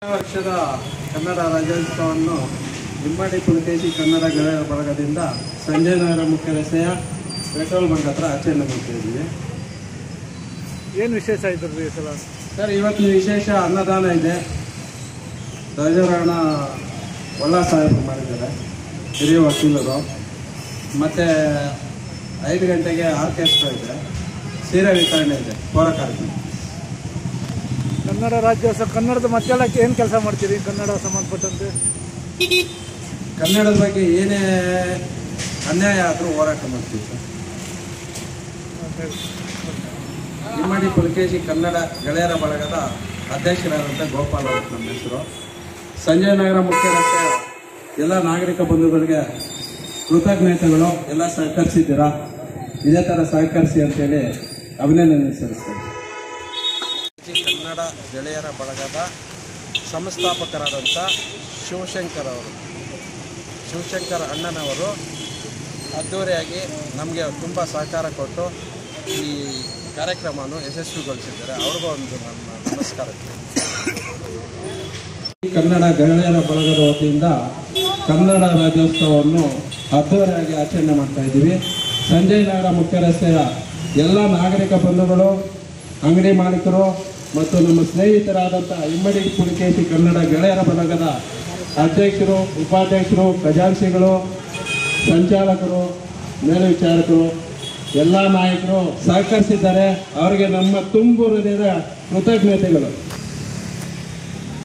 ವರ್ಷದ ಕನ್ನಡ ರಾಜ್ಯೋತ್ಸವವನ್ನು ಇಮ್ಮಡಿ ಪುಲಕೇಶಿ ಕನ್ನಡ ಗೆಳೆಯರ ಬಳಗದಿಂದ ಸಂಜಯ್ ನಗರ ಮುಖ್ಯ ರಸ್ತೆಯ ಪೆಟ್ರೋಲ್ ಬಂಕ್ ಹತ್ರ ಆಚರಣೆ ಮಾಡ್ತಾ ಇದ್ದೀವಿ ಏನು ವಿಶೇಷ ಇದ್ರದ್ದು ಈ ಸಲ ಸರ್ ಇವತ್ತು ವಿಶೇಷ ಅನ್ನದಾನ ಇದೆ ಧ್ವಜಾರೋಹಣ ಒಳ್ಳ ಸಾಹೇಬರು ಮಾಡಿದ್ದಾರೆ ಹಿರಿಯ ವಕೀಲರು ಮತ್ತು ಐದು ಗಂಟೆಗೆ ಆರ್ಕೆಸ್ಟ್ರಾ ಇದೆ ಸೀರೆ ವಿತರಣೆ ಇದೆ ಪೌರ ಕಾರ್ಯಕ್ರಮ ಕನ್ನಡ ರಾಜ್ಯೋತ್ಸವ ಕನ್ನಡದ ಮತ್ತೆಲ್ಲಕ್ಕೆ ಏನು ಕೆಲಸ ಮಾಡ್ತೀರಿ ಕನ್ನಡ ಸಂಬಂಧಪಟ್ಟಂತೆ ಕನ್ನಡದ ಬಗ್ಗೆ ಏನೇ ಅನ್ಯಾಯ ಆದರೂ ಹೋರಾಟ ಮಾಡ್ತೀವಿ ಸರ್ ಇಮ್ಮಡಿ ಪುಲಕೇಶಿ ಕನ್ನಡ ಗೆಳೆಯರ ಬಳಗದ ಅಧ್ಯಕ್ಷರಾದಂಥ ಗೋಪಾಲ್ ಅವರು ನಮ್ಮ ಹೆಸರು ಸಂಜಯ ನಗರ ಮುಖ್ಯ ರಸ್ತೆಯ ಎಲ್ಲ ನಾಗರಿಕ ಬಂಧುಗಳಿಗೆ ಕೃತಜ್ಞತೆಗಳು ಎಲ್ಲ ಸಹಕರಿಸಿದ್ದೀರಾ ಇದೇ ಥರ ಸಹಕರಿಸಿ ಅಂತೇಳಿ ಅಭಿನಂದನೆ ಸಲ್ಲಿಸ್ತೇನೆ ಕನ್ನಡ ಗೆಳೆಯರ ಬಳಗದ ಸಂಸ್ಥಾಪಕರಾದಂಥ ಶಿವಶಂಕರ್ ಅವರು ಶಿವಶಂಕರ್ ಅಣ್ಣನವರು ಅದ್ದೂರಿಯಾಗಿ ನಮಗೆ ತುಂಬ ಸಹಕಾರ ಕೊಟ್ಟು ಈ ಕಾರ್ಯಕ್ರಮವನ್ನು ಯಶಸ್ವಿಗೊಳಿಸಿದ್ದಾರೆ ಅವ್ರಿಗೂ ಒಂದು ನನ್ನ ನಮಸ್ಕಾರ ಕನ್ನಡ ಗೆಳೆಯರ ಬಳಗದ ವತಿಯಿಂದ ಕನ್ನಡ ರಾಜ್ಯೋತ್ಸವವನ್ನು ಅದ್ದೂರಿಯಾಗಿ ಆಚರಣೆ ಮಾಡ್ತಾ ಇದ್ದೀವಿ ಸಂಜಯ್ ನಗರ ಮುಖ್ಯ ರಸ್ತೆಯ ಎಲ್ಲ ನಾಗರಿಕ ಬಂಧುಗಳು ಅಂಗಡಿ ಮಾಲೀಕರು ಮತ್ತು ನಮ್ಮ ಸ್ನೇಹಿತರಾದಂಥ ಇಮ್ಮಡಿ ಪುಲಿಕೇಶಿ ಕನ್ನಡ ಗೆಳೆಯರ ಬಳಗದ ಅಧ್ಯಕ್ಷರು ಉಪಾಧ್ಯಕ್ಷರು ಖಜಾನ್ಸಿಗಳು ಸಂಚಾಲಕರು ಮೇಲ್ವಿಚಾರಕರು ಎಲ್ಲ ನಾಯಕರು ಸಹಕರಿಸಿದ್ದಾರೆ ಅವರಿಗೆ ನಮ್ಮ ತುಂಬು ಹೃದಯದ ಕೃತಜ್ಞತೆಗಳು